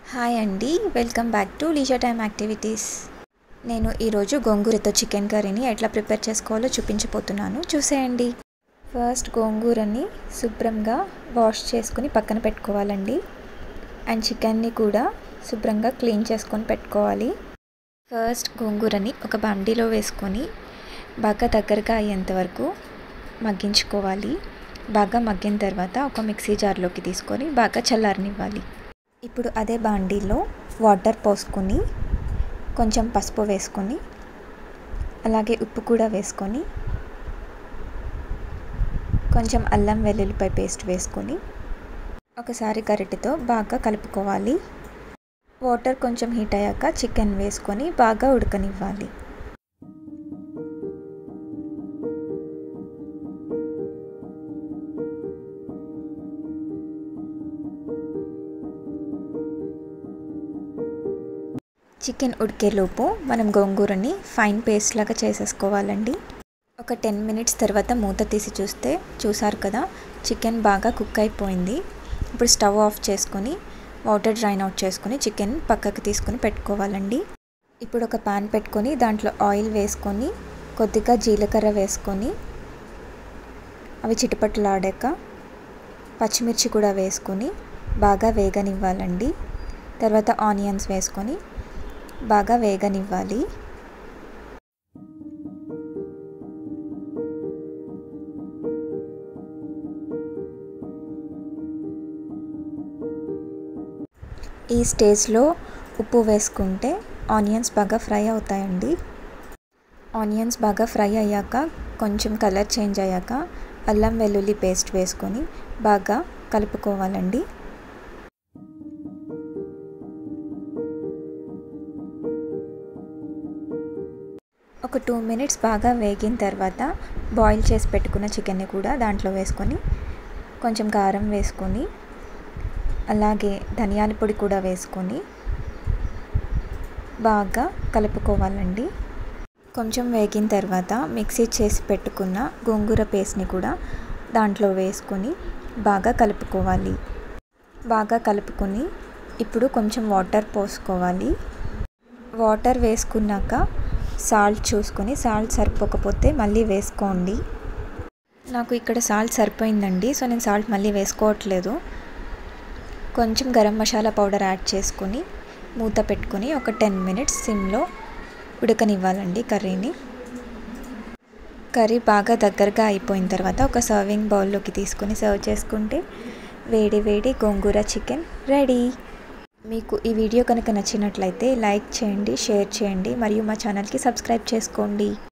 hi అండి welcome back to leisure time activities నేను ఈరోజు గోంగూరతో చికెన్ కర్రీని ఎట్లా ప్రిపేర్ చేసుకోవాలో చూపించబోతున్నాను చూసేయండి ఫస్ట్ గోంగూరని శుభ్రంగా వాష్ చేసుకుని పక్కన పెట్టుకోవాలండి అండ్ చికెన్ని కూడా శుభ్రంగా క్లీన్ చేసుకొని పెట్టుకోవాలి ఫస్ట్ గోంగూరని ఒక బండిలో వేసుకొని బాగా దగ్గరగా అయ్యేంత వరకు మగ్గించుకోవాలి బాగా మగ్గిన తర్వాత ఒక మిక్సీ జార్లోకి తీసుకొని బాగా చల్లారనివ్వాలి ఇప్పుడు అదే బాండీలో వాటర్ పోసుకొని కొంచెం పసుపు వేసుకొని అలాగే ఉప్పు కూడా వేసుకొని కొంచెం అల్లం వెల్లుల్లిపాయ పేస్ట్ వేసుకొని ఒకసారి గరిటెతో బాగా కలుపుకోవాలి వాటర్ కొంచెం హీట్ అయ్యాక చికెన్ వేసుకొని బాగా ఉడకనివ్వాలి చికెన్ ఉడికేలోపు మనం గోంగూరని ఫైన్ పేస్ట్ లాగా చేసేసుకోవాలండి ఒక టెన్ మినిట్స్ తర్వాత మూత తీసి చూస్తే చూసారు కదా చికెన్ బాగా కుక్ అయిపోయింది ఇప్పుడు స్టవ్ ఆఫ్ చేసుకొని వాటర్ డ్రైన్ అవుట్ చేసుకొని చికెన్ పక్కకి తీసుకొని పెట్టుకోవాలండి ఇప్పుడు ఒక పాన్ పెట్టుకొని దాంట్లో ఆయిల్ వేసుకొని కొద్దిగా జీలకర్ర వేసుకొని అవి చిటపట్లాడాక పచ్చిమిర్చి కూడా వేసుకొని బాగా వేగనివ్వాలండి తర్వాత ఆనియన్స్ వేసుకొని బాగా వేగనివ్వాలి ఈ స్టేజ్లో ఉప్పు వేసుకుంటే ఆనియన్స్ బాగా ఫ్రై అవుతాయండి ఆనియన్స్ బాగా ఫ్రై అయ్యాక కొంచెం కలర్ చేంజ్ అయ్యాక అల్లం వెల్లుల్లి పేస్ట్ వేసుకొని బాగా కలుపుకోవాలండి ఒక టూ మినిట్స్ బాగా వేగిన తర్వాత బాయిల్ చేసి పెట్టుకున్న చికెన్ని కూడా దాంట్లో వేసుకొని కొంచెం కారం వేసుకొని అలాగే ధనియాల పొడి కూడా వేసుకొని బాగా కలుపుకోవాలండి కొంచెం వేగిన తర్వాత మిక్సీ చేసి పెట్టుకున్న గోంగూర పేస్ట్ని కూడా దాంట్లో వేసుకొని బాగా కలుపుకోవాలి బాగా కలుపుకొని ఇప్పుడు కొంచెం వాటర్ పోసుకోవాలి వాటర్ వేసుకున్నాక సాల్ట్ చూసుకొని సాల్ట్ సరిపోకపోతే మళ్ళీ వేసుకోండి నాకు ఇక్కడ సాల్ట్ సరిపోయిందండి సో నేను సాల్ట్ మళ్ళీ వేసుకోవట్లేదు కొంచెం గరం మసాలా పౌడర్ యాడ్ చేసుకొని మూత పెట్టుకొని ఒక టెన్ మినిట్స్ సిమ్లో ఉడకనివ్వాలండి కర్రీని కర్రీ బాగా దగ్గరగా అయిపోయిన తర్వాత ఒక సర్వింగ్ బౌల్లోకి తీసుకొని సర్వ్ చేసుకుంటే వేడి వేడి గోంగూర చికెన్ రెడీ మీకు ఈ వీడియో కనుక నచ్చినట్లయితే లైక్ చేయండి షేర్ చేయండి మరియు మా ఛానల్కి సబ్స్క్రైబ్ చేసుకోండి